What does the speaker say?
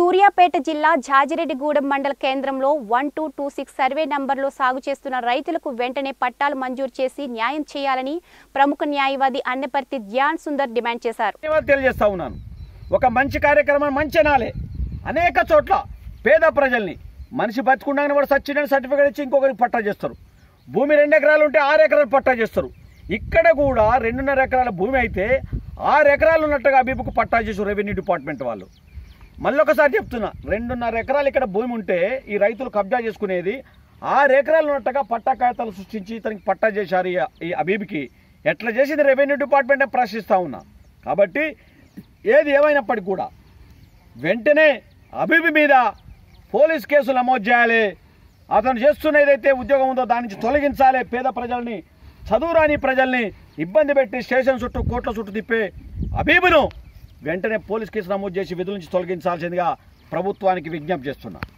సూర్యాపేట జిల్లా జాజిరెడ్డిగూడెం మండల కేంద్రంలో one two two six survey నంబర్లో సాగు చేస్తున్న రైతులకు వెంటనే పట్టాలు మంజూరు చేసి న్యాయం చేయాలని ప్రముఖ న్యాయవాది అన్నపర్తి ధ్యాన్ సుందర్ డిమాండ్ చేశారు ధన్యవాదాలు తెలియజేస్తా ఉన్నాను ఒక మంచి కార్యక్రమం మంచి అనాలే అనేక చోట్ల పేద ప్రజల్ని మనిషి బతుకుండగానే వాడు సచ్చిడని సర్టిఫికేట్ ఇచ్చి ఇంకొకరికి పట్టా చేస్తారు భూమి రెండు ఎకరాలు ఉంటే ఆరు ఎకరాలు పట్టా చేస్తారు ఇక్కడ కూడా రెండున్నర ఎకరాల భూమి అయితే ఆరు ఎకరాలు ఉన్నట్టుగా అబీబుకు పట్టా చేసారు రెవెన్యూ డిపార్ట్మెంట్ వాళ్ళు మళ్ళీ ఒకసారి చెప్తున్నా రెండున్నర ఎకరాలు ఇక్కడ భూమి ఉంటే ఈ రైతులు కబ్జా చేసుకునేది ఆరు ఎకరాలు ఉన్నట్టుగా పట్టా కాగితాలు సృష్టించి ఇతనికి పట్టా చేశారు ఈ- ఈ అబీబ్కి ఎట్లా చేసింది రెవెన్యూ డిపార్ట్మెంటే ప్రశ్నిస్తూ ఉన్నా కాబట్టి ఏది ఏమైనప్పటికీ కూడా వెంటనే అబీబి మీద పోలీస్ కేసులు నమోదు చేయాలి అతను చేస్తున్న ఏదైతే ఉద్యోగం ఉందో దాని నుంచి తొలగించాలి పేద ప్రజల్ని చదువురాని ప్రజల్ని ఇబ్బంది పెట్టి స్టేషన్ చుట్టూ కోట్ల చుట్టూ తిప్పే అబీబును వెంటనే పోలీస్ కేసు నమోదు చేసి విధుల నుంచి తొలగించాల్సిందిగా ప్రభుత్వానికి విజ్ఞప్తి చేస్తున్నా